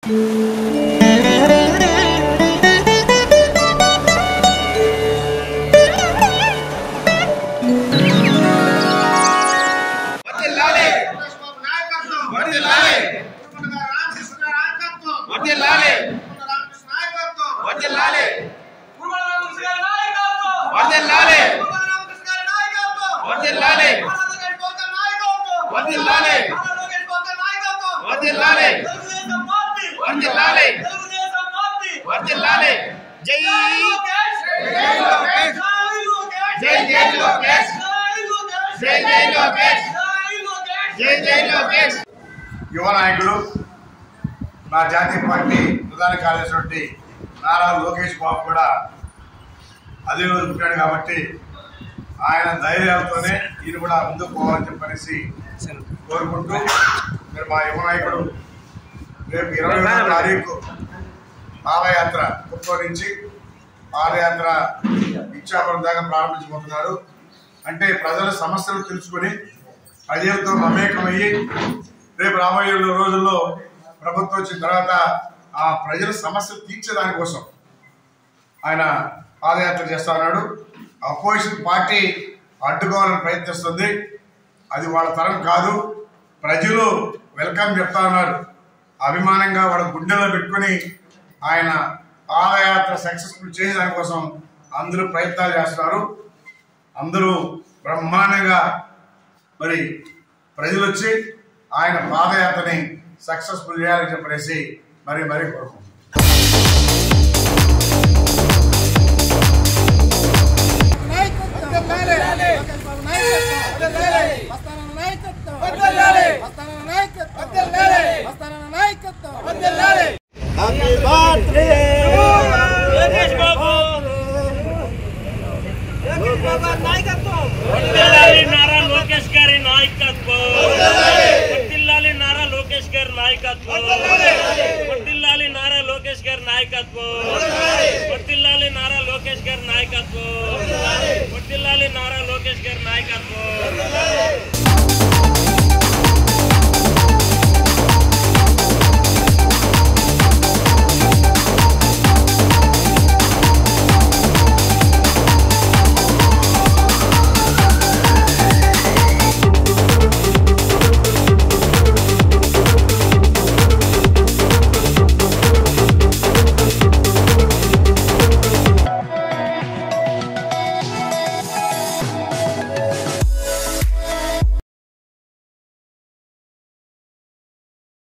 వర్ధిల్లాలి లోకేష్ బాబు నాయకత్వం వర్ధిల్లాలి తుమ్మల రామకృష్ణ నాయకత్వం వర్ధిల్లాలి తుమ్మల రామకృష్ణ నాయకత్వం వర్ధిల్లాలి తుమ్మల రామకృష్ణ గారి నాయకత్వం వర్ధిల్లాలి తుమ్మల రామకృష్ణ గారి నాయకత్వం వర్ధిల్లాలి నారా లోకేష్ బాబు గారి నాయకత్వం వర్ధిల్లాలి నారా లోకేష్ బాబు గారి నాయకత్వం వర్ధిల్లాలి తెలుగుదేశం పార్టీ వర్ధిల్లాలి తెలుగుదేశం పార్టీ వర్ధిల్లాలి జై జై లోకేష్ జై లోకేష్ జై లోకేష్ జై జై లోకేష్ జై లోకేష్ జై జై లోకేష్ జై లోకేష్ జై జై లోకేష్ యువ నాయకుడు నా జాతీయ పార్టీ ప్రధాన కార్యదర్శి నారా లోకేష్ బాబు కూడా అదే రోజు పుట్టాడు కాబట్టి ఆయన ధైర్యాలతోనే ఈయన కూడా ముందుకు పోవాలని చెప్పనేసి కోరుకుంటూ మీరు మా యువ నాయకుడు రేపు ఇరవై ఒకటో తారీఖు పాదయాత్ర కుప్పం నుంచి పాదయాత్ర ఇచ్చాపురం దాకా ప్రారంభించబోతున్నారు అంటే ప్రజల సమస్యలు తెలుసుకొని ప్రజలతో మమేకమయ్యి రేపు రాబోయే రోజుల్లో ప్రభుత్వం వచ్చిన తర్వాత ఆ ప్రజల సమస్యలు తీర్చేదాని కోసం ఆయన పాదయాత్ర చేస్తా ఉన్నాడు అపోజిషన్ పార్టీ అడ్డుకోవాలని ప్రయత్నిస్తుంది అది వాళ్ళ తరం కాదు ప్రజలు వెల్కమ్ చెప్తా ఉన్నారు అభిమానంగా వాళ్ళ గుండెల్లో పెట్టుకొని ఆయన పాదయాత్ర సక్సెస్ఫుల్ చేసే దానికోసం అందరూ ప్రయత్నాలు చేస్తున్నారు అందరూ బ్రహ్మాండంగా మరి ప్రజలు వచ్చి ఆయన పాదయాత్రని సక్సెస్ఫుల్ చేయాలని చెప్పనేసి మరి మరి కోరుకుంటున్నాం వర్ధిల్లాలి నారా లోకేష్ గారి నాయకత్వం వర్ధిల్లాలి నారా లోకేష్ గారి నాయకత్వం వర్ధిల్లాలి నారా లోకేష్ గారి నాయకత్వం వర్ధిల్లాలి నారా లోకేష్ గారి నాయకత్వం వర్ధిల్లాలి నారా లోకేష్ గారి నాయకత్వం